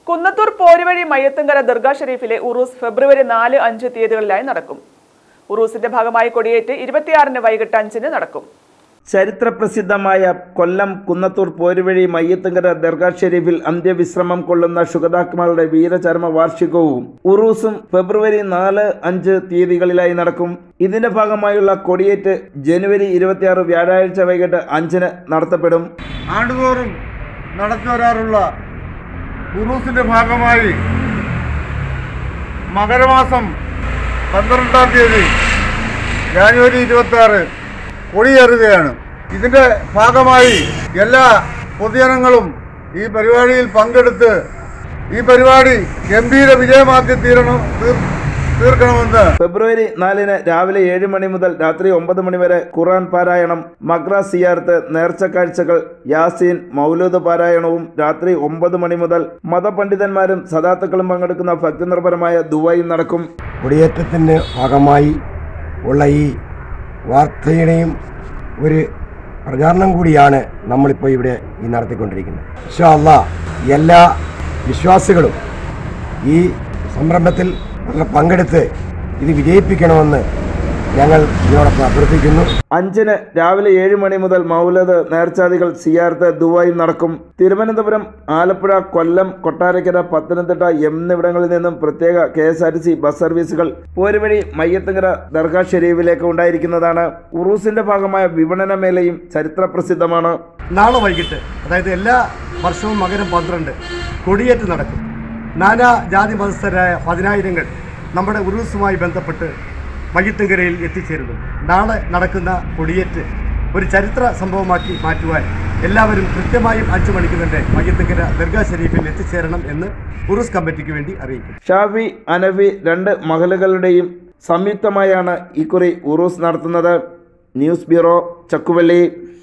കുന്നത്തൂർ പോരുവഴി മയ്യത്തുങ്കര ദർഗാ ഷെരീഫിലെ ഉറൂസ് ഫെബ്രുവരി നാല് അഞ്ച് തീയതികളിലായി നടക്കും ഉറൂസിന്റെ ഭാഗമായി കൊടിയേറ്റ് ഇരുപത്തിയാറിന് വൈകിട്ട് അഞ്ചിന് നടക്കും ചരിത്രപ്രസിദ്ധമായ കൊല്ലം കുന്നത്തൂർ പോരുവഴി മയ്യത്തുങ്കര ദർഗാ ഷെരീഫിൽ അന്ത്യവിശ്രമം കൊള്ളുന്ന ശുഹതാക്മാരുടെ വീരചരമ വാർഷികവും ഉറൂസും ഫെബ്രുവരി നാല് അഞ്ച് തീയതികളിലായി നടക്കും ഇതിന്റെ ഭാഗമായുള്ള കൊടിയേറ്റ് ജനുവരി ഇരുപത്തിയാറ് വ്യാഴാഴ്ച വൈകിട്ട് അഞ്ചിന് നടത്തപ്പെടും ആണ്ടുതോറും നടത്തി വരാറുള്ള ഉറൂസിന്റെ ഭാഗമായി മകരമാസം പന്ത്രണ്ടാം തീയതി ജാനുവരി ഇരുപത്തി ആറ് കൊടിയേറുകയാണ് ഇതിന്റെ ഭാഗമായി എല്ലാ പൊതുജനങ്ങളും ഈ പരിപാടിയിൽ പങ്കെടുത്ത് ഈ പരിപാടി ഗംഭീര വിജയമാക്കി തീരണം തീർ- തീർക്കണമെന്ന് ഫെബ്രുവരി നാലിന് രാവിലെ ഏഴ് മണി മുതൽ രാത്രി ഒമ്പത് മണി വരെ ഖുർആൻ പാരായണം മഗ്ര സിയാർത്ത് നേർച്ച കാഴ്ചകൾ യാസീൻ മൗലൂദ് പാരായണവും രാത്രി ഒമ്പത് മണി മുതൽ മതപണ്ഡിതന്മാരും സദാത്തുക്കളും പങ്കെടുക്കുന്ന ഭക്തിനിർഭരമായ ദുബായും നടക്കും കൊടിയേറ്റത്തിൻ്റെ ഭാഗമായി ഉള്ള ഈ വാർത്തയുടെയും ഒരു പ്രചാരണം കൂടിയാണ് നമ്മളിപ്പോൾ ഇവിടെ ഈ നടത്തിക്കൊണ്ടിരിക്കുന്നത് ഇൻഷാ അല്ലാ എല്ലാ വിശ്വാസികളും ഈ സംരംഭത്തിൽ നല്ല പങ്കെടുത്ത് ഇത് വിജയിപ്പിക്കണമെന്ന് ഞങ്ങൾ ഇതിനോടൊപ്പം അഭ്യർത്ഥിക്കുന്നു അഞ്ചിന് രാവിലെ ഏഴ് മണി മുതൽ മൗലത് നേർച്ചാദികൾ സിയാർത്ത് ദുബായും നടക്കും തിരുവനന്തപുരം ആലപ്പുഴ കൊല്ലം കൊട്ടാരക്കര പത്തനംതിട്ട എന്നിവിടങ്ങളിൽ നിന്നും പ്രത്യേക K S R T C bus സർവീസുകൾ പോരുവഴി മയ്യത്തുങ്കര ദർഗാ ഷെരീഫിലേക്ക് ഉണ്ടായിരിക്കുന്നതാണ് ഉറൂസിന്റെ ഭാഗമായ വിപണന മേളയും ചരിത്രപ്രസിദ്ധമാണ് നാളെ വൈകിട്ട് അതായത് എല്ലാ വർഷവും മകരം പന്ത്രണ്ട് കൊടിയേറ്റ് നടക്കും നാനാ ജാതി മതസ്ഥരായ പതിനായിരങ്ങൾ നമ്മുടെ ഉറൂസുമായി ബന്ധപ്പെട്ട് മയ്യത്തുങ്കരയിൽ എത്തിച്ചേരുന്നു നാളെ നടക്കുന്ന കൊടിയേറ്റ് ഒരു ചരിത്ര സംഭവമാക്കി മാറ്റുവാൻ എല്ലാവരും കൃത്യമായും അഞ്ചു മണിക്ക് തന്നെ മയ്യത്തുങ്കര ദർഗാ ഷരീഫിൽ എത്തിച്ചേരണം എന്ന് ഉറൂസ് കമ്മിറ്റിക്ക് വേണ്ടി അറിയിക്കും ഷാഫി അനഫി രണ്ട് മഹലുകളുടെയും സംയുക്തമായാണ് ഇക്കുറി ഉറൂസ് നടത്തുന്നത് ന്യൂസ് ബ്യൂറോ ചക്കുവള്ളി